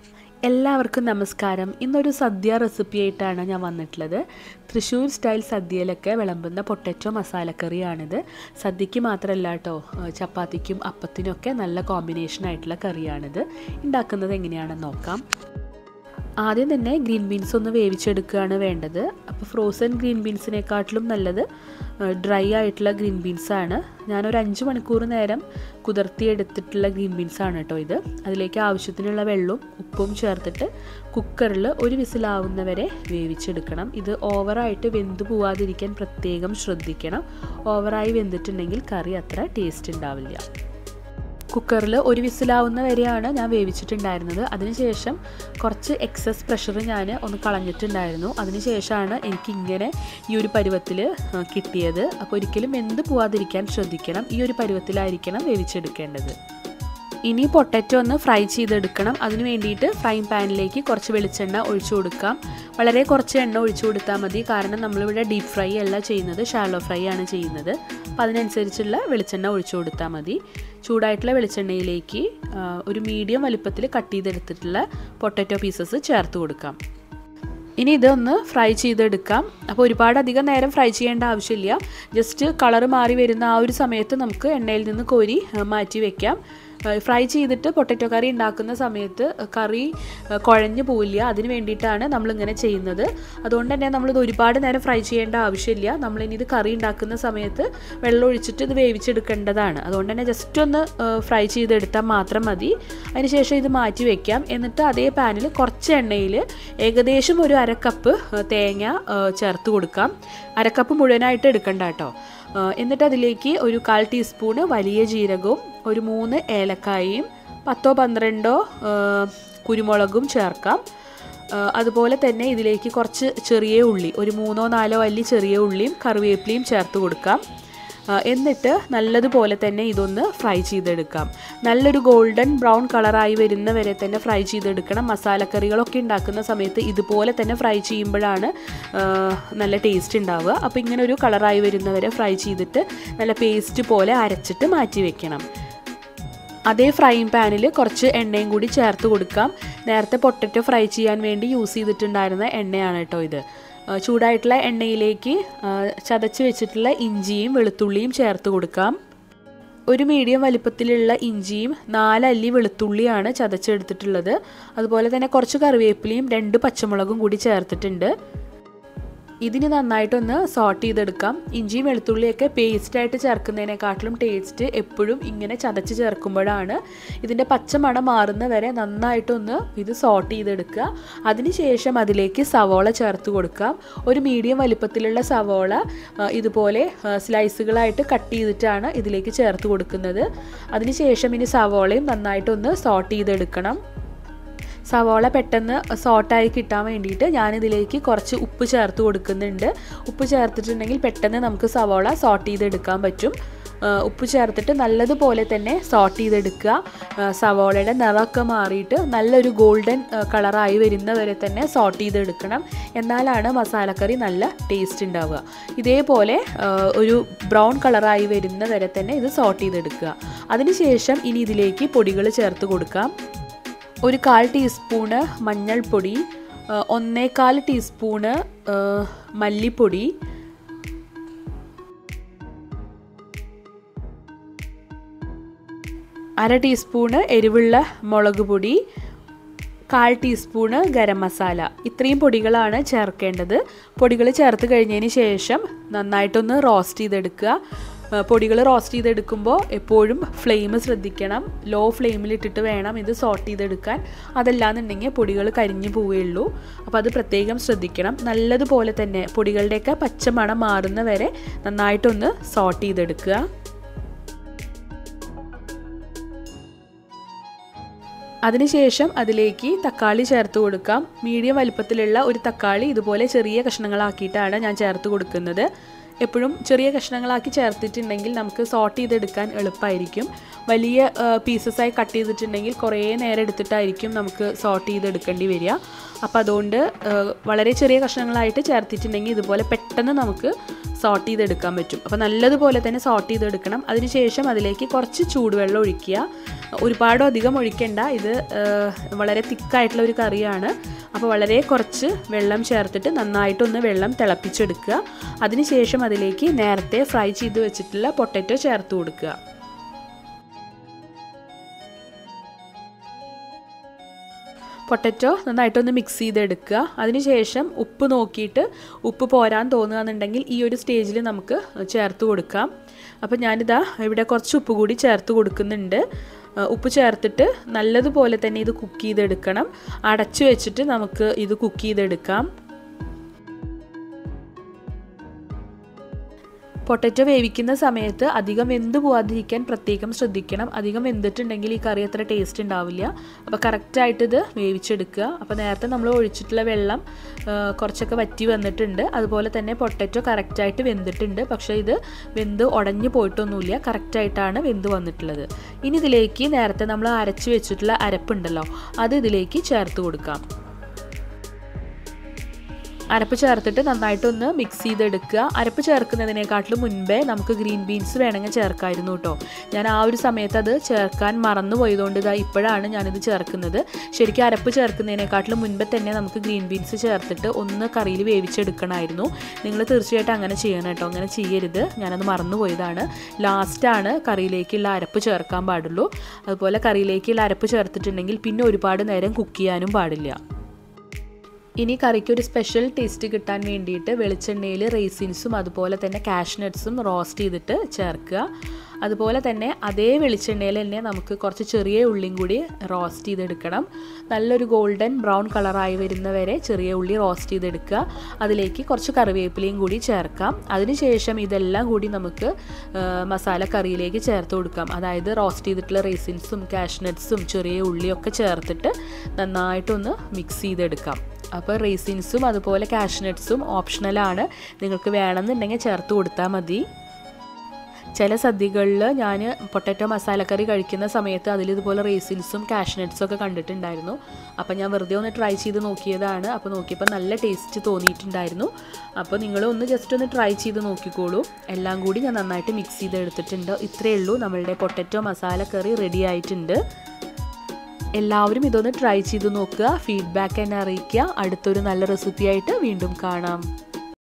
എല്ലാവർക്കും നമസ്കാരം ഇന്നൊരു സദ്യ റെസിപ്പി ആയിട്ടാണ് ഞാൻ വന്നിട്ടുള്ളത് തൃശ്ശൂർ സ്റ്റൈൽ സദ്യയിലൊക്കെ വിളമ്പുന്ന പൊട്ടറ്റോ മസാലക്കറിയാണിത് സദ്യക്ക് മാത്രമല്ല കേട്ടോ ചപ്പാത്തിക്കും അപ്പത്തിനൊക്കെ നല്ല കോമ്പിനേഷൻ ആയിട്ടുള്ള കറിയാണിത് ഉണ്ടാക്കുന്നത് എങ്ങനെയാണെന്ന് നോക്കാം ആദ്യം തന്നെ ഗ്രീൻ ബീൻസ് ഒന്ന് വേവിച്ചെടുക്കുകയാണ് വേണ്ടത് അപ്പോൾ ഫ്രോസൺ ഗ്രീൻ ബീൻസിനെക്കാട്ടിലും നല്ലത് ഡ്രൈ ആയിട്ടുള്ള ഗ്രീൻ ബീൻസാണ് ഞാനൊരു അഞ്ച് മണിക്കൂർ നേരം കുതിർത്തിയെടുത്തിട്ടുള്ള ഗ്രീൻ ബീൻസാണ് കേട്ടോ ഇത് അതിലേക്ക് ആവശ്യത്തിനുള്ള വെള്ളവും ഉപ്പും ചേർത്തിട്ട് കുക്കറിൽ ഒരു വിസിലാവുന്നവരെ വേവിച്ചെടുക്കണം ഇത് ഓവറായിട്ട് വെന്ത് പോവാതിരിക്കാൻ പ്രത്യേകം ശ്രദ്ധിക്കണം ഓവറായി വെന്തിട്ടുണ്ടെങ്കിൽ കറി അത്ര ടേസ്റ്റ് ഉണ്ടാവില്ല കുക്കറിൽ ഒരു വിസിലാവുന്ന വരെയാണ് ഞാൻ വേവിച്ചിട്ടുണ്ടായിരുന്നത് അതിനുശേഷം കുറച്ച് എക്സസ് പ്രഷർ ഞാൻ ഒന്ന് കളഞ്ഞിട്ടുണ്ടായിരുന്നു അതിനുശേഷമാണ് എനിക്ക് ഇങ്ങനെ ഈ ഒരു പരുവത്തിൽ കിട്ടിയത് അപ്പോൾ ഒരിക്കലും വെന്ത് പോവാതിരിക്കാൻ ശ്രദ്ധിക്കണം ഈ ഒരു പരുവത്തിലായിരിക്കണം വേവിച്ചെടുക്കേണ്ടത് ഇനി പൊട്ടറ്റോ ഒന്ന് ഫ്രൈ ചെയ്തെടുക്കണം അതിന് വേണ്ടിയിട്ട് ഫ്രൈ പാനിലേക്ക് കുറച്ച് വെളിച്ചെണ്ണ ഒഴിച്ചു കൊടുക്കാം വളരെ കുറച്ച് എണ്ണ ഒഴിച്ചു കൊടുത്താൽ മതി കാരണം നമ്മളിവിടെ ഡീപ്പ് ഫ്രൈ അല്ല ചെയ്യുന്നത് ഷാലോ ഫ്രൈ ആണ് ചെയ്യുന്നത് അപ്പോൾ അതിനനുസരിച്ചുള്ള വെളിച്ചെണ്ണ ഒഴിച്ചു കൊടുത്താൽ മതി ചൂടായിട്ടുള്ള വെളിച്ചെണ്ണയിലേക്ക് ഒരു മീഡിയം വലിപ്പത്തിൽ കട്ട് ചെയ്തെടുത്തിട്ടുള്ള പൊട്ടറ്റോ പീസസ് ചേർത്ത് കൊടുക്കാം ഇനി ഇതൊന്ന് ഫ്രൈ ചെയ്തെടുക്കാം അപ്പോൾ ഒരുപാട് അധികം നേരം ഫ്രൈ ചെയ്യേണ്ട ആവശ്യമില്ല ജസ്റ്റ് കളറ് മാറി വരുന്ന ആ ഒരു സമയത്ത് നമുക്ക് എണ്ണയിൽ നിന്ന് കോരി മാറ്റി വെക്കാം ഫ്രൈ ചെയ്തിട്ട് പൊട്ടറ്റോ കറി ഉണ്ടാക്കുന്ന സമയത്ത് കറി കുഴഞ്ഞു പോവില്ല അതിന് വേണ്ടിയിട്ടാണ് നമ്മളിങ്ങനെ ചെയ്യുന്നത് അതുകൊണ്ട് തന്നെ നമ്മളിത് ഒരുപാട് നേരം ഫ്രൈ ചെയ്യേണ്ട ആവശ്യമില്ല നമ്മളിനി ഇത് കറി ഉണ്ടാക്കുന്ന സമയത്ത് വെള്ളം ഒഴിച്ചിട്ട് ഇത് വേവിച്ചെടുക്കേണ്ടതാണ് അതുകൊണ്ട് തന്നെ ജസ്റ്റ് ഒന്ന് ഫ്രൈ ചെയ്തെടുത്താൽ മാത്രം മതി അതിനുശേഷം ഇത് മാറ്റി വെക്കാം എന്നിട്ട് അതേ പാനിൽ കുറച്ച് എണ്ണയിൽ ഏകദേശം ഒരു അര കപ്പ് തേങ്ങ ചേർത്ത് കൊടുക്കാം അരക്കപ്പ് മുഴുവനായിട്ട് എടുക്കണ്ട കേട്ടോ എന്നിട്ട് അതിലേക്ക് ഒരു കാൽ ടീസ്പൂണ് വലിയ ജീരകവും ഒരു മൂന്ന് ഏലക്കായയും പത്തോ പന്ത്രണ്ടോ കുരുമുളകും ചേർക്കാം അതുപോലെ തന്നെ ഇതിലേക്ക് കുറച്ച് ചെറിയ ഉള്ളി ഒരു മൂന്നോ നാലോ അല്ലി ചെറിയ ഉള്ളിയും കറിവേപ്പിലയും ചേർത്ത് കൊടുക്കാം എന്നിട്ട് നല്ലതുപോലെ തന്നെ ഇതൊന്ന് ഫ്രൈ ചെയ്തെടുക്കാം നല്ലൊരു ഗോൾഡൻ ബ്രൗൺ കളറായി വരുന്ന വരെ തന്നെ ഫ്രൈ ചെയ്തെടുക്കണം മസാലക്കറികളൊക്കെ ഉണ്ടാക്കുന്ന സമയത്ത് ഇതുപോലെ തന്നെ ഫ്രൈ ചെയ്യുമ്പോഴാണ് നല്ല ടേസ്റ്റ് ഉണ്ടാവുക അപ്പോൾ ഇങ്ങനെ ഒരു കളറായി വരുന്നവരെ ഫ്രൈ ചെയ്തിട്ട് നല്ല പേസ്റ്റ് പോലെ അരച്ചിട്ട് മാറ്റി വെക്കണം അതേ ഫ്രൈങ് പാനിൽ കുറച്ച് എണ്ണയും കൂടി ചേർത്ത് കൊടുക്കാം നേരത്തെ പൊട്ടറ്റോ ഫ്രൈ ചെയ്യാൻ വേണ്ടി യൂസ് ചെയ്തിട്ടുണ്ടായിരുന്ന എണ്ണയാണ് കേട്ടോ ഇത് ചൂടായിട്ടുള്ള എണ്ണയിലേക്ക് ചതച്ച് വെച്ചിട്ടുള്ള ഇഞ്ചിയും വെളുത്തുള്ളിയും ചേർത്ത് കൊടുക്കാം ഒരു മീഡിയം വലിപ്പത്തിലുള്ള ഇഞ്ചിയും നാലല്ലി വെളുത്തുള്ളിയാണ് ചതച്ചെടുത്തിട്ടുള്ളത് അതുപോലെ തന്നെ കുറച്ച് കറിവേപ്പിലയും രണ്ട് പച്ചമുളകും കൂടി ചേർത്തിട്ടുണ്ട് ഇതിന് നന്നായിട്ടൊന്ന് സോട്ട് ചെയ്തെടുക്കാം ഇഞ്ചിയും വെളുത്തുള്ളിയൊക്കെ പേസ്റ്റായിട്ട് ചേർക്കുന്നതിനെക്കാട്ടിലും ടേസ്റ്റ് എപ്പോഴും ഇങ്ങനെ ചതച്ച് ചേർക്കുമ്പോഴാണ് ഇതിൻ്റെ പച്ചമണം മാറുന്ന വരെ നന്നായിട്ടൊന്ന് ഇത് സോട്ട് ചെയ്തെടുക്കുക അതിനുശേഷം അതിലേക്ക് സവോള ചേർത്ത് കൊടുക്കാം ഒരു മീഡിയം വലിപ്പത്തിലുള്ള സവോള ഇതുപോലെ സ്ലൈസുകളായിട്ട് കട്ട് ചെയ്തിട്ടാണ് ഇതിലേക്ക് ചേർത്ത് കൊടുക്കുന്നത് അതിനുശേഷം ഇനി സവോളയും നന്നായിട്ടൊന്ന് സോട്ട് ചെയ്തെടുക്കണം സവോള പെട്ടെന്ന് സോട്ടായി കിട്ടാൻ വേണ്ടിയിട്ട് ഞാനിതിലേക്ക് കുറച്ച് ഉപ്പ് ചേർത്ത് കൊടുക്കുന്നുണ്ട് ഉപ്പ് ചേർത്തിട്ടുണ്ടെങ്കിൽ പെട്ടെന്ന് നമുക്ക് സവോള സോട്ട് ചെയ്തെടുക്കാൻ പറ്റും ഉപ്പ് ചേർത്തിട്ട് നല്ലതുപോലെ തന്നെ സോട്ട് ചെയ്തെടുക്കുക സവോളയുടെ നിറമൊക്കെ മാറിയിട്ട് നല്ലൊരു ഗോൾഡൻ കളറായി വരുന്ന വരെ തന്നെ സോട്ട് ചെയ്തെടുക്കണം എന്നാലാണ് മസാലക്കറി നല്ല ടേസ്റ്റ് ഉണ്ടാവുക ഇതേപോലെ ഒരു ബ്രൗൺ കളറായി വരുന്ന വരെ തന്നെ ഇത് സോട്ട് ചെയ്തെടുക്കുക അതിനുശേഷം ഇനി ഇതിലേക്ക് പൊടികൾ ചേർത്ത് കൊടുക്കാം ഒരു കാൽ ടീസ്പൂണ് മഞ്ഞൾപ്പൊടി ഒന്നേകാൽ ടീസ്പൂണ് മല്ലിപ്പൊടി അര ടീസ്പൂണ് എരിവുള്ള മുളക് പൊടി കാൽ ടീസ്പൂണ് ഗരം മസാല ഇത്രയും പൊടികളാണ് ചേർക്കേണ്ടത് പൊടികൾ ചേർത്ത് കഴിഞ്ഞതിന് ശേഷം നന്നായിട്ടൊന്ന് റോസ്റ്റ് ചെയ്തെടുക്കുക പൊടികൾ റോസ്റ്റ് ചെയ്തെടുക്കുമ്പോൾ എപ്പോഴും ഫ്ലെയിം ശ്രദ്ധിക്കണം ലോ ഫ്ലെയിമിൽ ഇട്ടിട്ട് വേണം ഇത് സോട്ട് ചെയ്തെടുക്കാൻ അതല്ലാന്നുണ്ടെങ്കിൽ പൊടികൾ കരിഞ്ഞു പോവുകയുള്ളൂ അപ്പോൾ അത് പ്രത്യേകം ശ്രദ്ധിക്കണം നല്ലതുപോലെ തന്നെ പൊടികളുടെയൊക്കെ പച്ചമണം മാറുന്ന വരെ നന്നായിട്ടൊന്ന് സോട്ട് ചെയ്തെടുക്കുക അതിനുശേഷം അതിലേക്ക് തക്കാളി ചേർത്ത് കൊടുക്കാം മീഡിയം വലിപ്പത്തിലുള്ള ഒരു തക്കാളി ഇതുപോലെ ചെറിയ കഷ്ണങ്ങളാക്കിയിട്ടാണ് ഞാൻ ചേർത്ത് കൊടുക്കുന്നത് എപ്പോഴും ചെറിയ കഷ്ണങ്ങളാക്കി ചേർത്തിട്ടുണ്ടെങ്കിൽ നമുക്ക് സോട്ട് ചെയ്തെടുക്കാൻ എളുപ്പമായിരിക്കും വലിയ പീസസായി കട്ട് ചെയ്തിട്ടുണ്ടെങ്കിൽ കുറേ നേരം എടുത്തിട്ടായിരിക്കും നമുക്ക് സോട്ട് ചെയ്തെടുക്കേണ്ടി വരിക അപ്പോൾ അതുകൊണ്ട് വളരെ ചെറിയ കഷ്ണങ്ങളായിട്ട് ചേർത്തിട്ടുണ്ടെങ്കിൽ ഇതുപോലെ പെട്ടെന്ന് നമുക്ക് സോട്ട് ചെയ്തെടുക്കാൻ പറ്റും അപ്പോൾ നല്ലതുപോലെ തന്നെ സോട്ട് ചെയ്തെടുക്കണം അതിനുശേഷം അതിലേക്ക് കുറച്ച് ചൂടുവെള്ളം ഒഴിക്കുക ഒരുപാട് അധികം ഒഴിക്കേണ്ട ഇത് വളരെ തിക്കായിട്ടുള്ള ഒരു കറിയാണ് അപ്പോൾ വളരെ കുറച്ച് വെള്ളം ചേർത്തിട്ട് നന്നായിട്ടൊന്ന് വെള്ളം തിളപ്പിച്ചെടുക്കുക അതിനുശേഷം അതിലേക്ക് നേരത്തെ ഫ്രൈ ചെയ്ത് വെച്ചിട്ടുള്ള പൊട്ടറ്റോ ചേർത്ത് കൊടുക്കുക പൊട്ടറ്റോ നന്നായിട്ടൊന്ന് മിക്സ് ചെയ്തെടുക്കുക അതിനുശേഷം ഉപ്പ് നോക്കിയിട്ട് ഉപ്പ് പോരാൻ തോന്നുകയെന്നുണ്ടെങ്കിൽ ഈ ഒരു സ്റ്റേജിൽ നമുക്ക് ചേർത്ത് കൊടുക്കാം അപ്പോൾ ഞാനിതാ ഇവിടെ കുറച്ച് ഉപ്പ് കൂടി ചേർത്ത് കൊടുക്കുന്നുണ്ട് ഉപ്പ് ചേർത്തിട്ട് നല്ലതുപോലെ തന്നെ ഇത് കുക്ക് ചെയ്തെടുക്കണം അടച്ചു വെച്ചിട്ട് നമുക്ക് ഇത് കുക്ക് ചെയ്തെടുക്കാം പൊട്ടറ്റോ വേവിക്കുന്ന സമയത്ത് അധികം വെന്ത് പോവാതിരിക്കാൻ പ്രത്യേകം ശ്രദ്ധിക്കണം അധികം വെന്തിട്ടുണ്ടെങ്കിൽ ഈ കറി അത്ര ടേസ്റ്റ് ഉണ്ടാവില്ല അപ്പോൾ കറക്റ്റായിട്ട് ഇത് വേവിച്ചെടുക്കുക അപ്പോൾ നേരത്തെ നമ്മൾ ഒഴിച്ചിട്ടുള്ള വെള്ളം കുറച്ചൊക്കെ വറ്റി വന്നിട്ടുണ്ട് അതുപോലെ തന്നെ പൊട്ടറ്റോ കറക്റ്റായിട്ട് വെന്തിട്ടുണ്ട് പക്ഷേ ഇത് വെന്ത് ഉടഞ്ഞു പോയിട്ടൊന്നുമില്ല കറക്റ്റായിട്ടാണ് വെന്ത് വന്നിട്ടുള്ളത് ഇനി ഇതിലേക്ക് നേരത്തെ നമ്മൾ അരച്ച് വെച്ചിട്ടുള്ള അരപ്പുണ്ടല്ലോ അത് ഇതിലേക്ക് ചേർത്ത് കൊടുക്കാം അരപ്പ് ചേർത്തിട്ട് നന്നായിട്ടൊന്ന് മിക്സ് ചെയ്തെടുക്കുക അരപ്പ് ചേർക്കുന്നതിനേക്കാട്ടിലും മുൻപേ നമുക്ക് ഗ്രീൻ ബീൻസ് വേണമെങ്കിൽ ചേർക്കായിരുന്നു കേട്ടോ ഞാൻ ആ ഒരു സമയത്ത് അത് ചേർക്കാൻ മറന്നു പോയതുകൊണ്ട് ഇതാ ഇപ്പോഴാണ് ഞാനിത് ചേർക്കുന്നത് ശരിക്കും അരപ്പ് ചേർക്കുന്നതിനേക്കാട്ടിലും മുൻപേ തന്നെ നമുക്ക് ഗ്രീൻ ബീൻസ് ചേർത്തിട്ട് ഒന്ന് കറിയിൽ വേവിച്ചെടുക്കണമായിരുന്നു നിങ്ങൾ തീർച്ചയായിട്ടും അങ്ങനെ ചെയ്യണം കേട്ടോ അങ്ങനെ ചെയ്യരുത് ഞാനത് മറന്നു പോയതാണ് ലാസ്റ്റാണ് കറിയിലേക്കുള്ള അരപ്പ് ചേർക്കാൻ പാടുള്ളൂ അതുപോലെ കറിയിലേക്കുള്ള അരപ്പ് ചേർത്തിട്ടുണ്ടെങ്കിൽ പിന്നെ ഒരുപാട് നേരം കുക്ക് ചെയ്യാനും പാടില്ല ഇനി കറിക്ക് ഒരു സ്പെഷ്യൽ ടേസ്റ്റ് കിട്ടാൻ വേണ്ടിയിട്ട് വെളിച്ചെണ്ണയിൽ റേസിൻസും അതുപോലെ തന്നെ കാഷ്നട്ട്സും റോസ്റ്റ് ചെയ്തിട്ട് ചേർക്കുക അതുപോലെ തന്നെ അതേ വെളിച്ചെണ്ണയിൽ തന്നെ നമുക്ക് കുറച്ച് ചെറിയ ഉള്ളിയും കൂടി റോസ്റ്റ് ചെയ്തെടുക്കണം നല്ലൊരു ഗോൾഡൻ ബ്രൗൺ കളറായി വരുന്നവരെ ചെറിയ ഉള്ളി റോസ്റ്റ് ചെയ്തെടുക്കുക അതിലേക്ക് കുറച്ച് കറിവേപ്പിലയും കൂടി ചേർക്കാം അതിനുശേഷം ഇതെല്ലാം കൂടി നമുക്ക് മസാല കറിയിലേക്ക് ചേർത്ത് കൊടുക്കാം അതായത് റോസ്റ്റ് ചെയ്തിട്ടുള്ള റേസിൻസും കാഷ്നട്ട്സും ചെറിയ ഉള്ളിയൊക്കെ ചേർത്തിട്ട് നന്നായിട്ടൊന്ന് മിക്സ് ചെയ്തെടുക്കാം അപ്പോൾ റേസിൻസും അതുപോലെ കാഷ്നട്ട്സും ഓപ്ഷണലാണ് നിങ്ങൾക്ക് വേണമെന്നുണ്ടെങ്കിൽ ചേർത്ത് കൊടുത്താൽ മതി ചില സദ്യകളിൽ ഞാൻ പൊട്ടറ്റോ മസാലക്കറി കഴിക്കുന്ന സമയത്ത് അതിൽ ഇതുപോലെ റേസിൻസും കാഷ്നട്ട്സും ഒക്കെ കണ്ടിട്ടുണ്ടായിരുന്നു അപ്പോൾ ഞാൻ വെറുതെ ഒന്ന് ട്രൈ ചെയ്ത് നോക്കിയതാണ് അപ്പോൾ നോക്കിയപ്പോൾ നല്ല ടേസ്റ്റ് തോന്നിയിട്ടുണ്ടായിരുന്നു അപ്പോൾ നിങ്ങൾ ഒന്ന് ജസ്റ്റ് ഒന്ന് ട്രൈ ചെയ്ത് നോക്കിക്കോളൂ എല്ലാം കൂടി ഞാൻ നന്നായിട്ട് മിക്സ് ചെയ്ത് എടുത്തിട്ടുണ്ട് ഇത്രയേ ഉള്ളൂ നമ്മളുടെ പൊട്ടറ്റോ മസാലക്കറി റെഡി ആയിട്ടുണ്ട് എല്ലാവരും ഇതൊന്ന് ട്രൈ ചെയ്ത് നോക്കുക ഫീഡ്ബാക്ക് എന്നെ അറിയിക്കുക അടുത്തൊരു നല്ല റെസിപ്പിയായിട്ട് വീണ്ടും കാണാം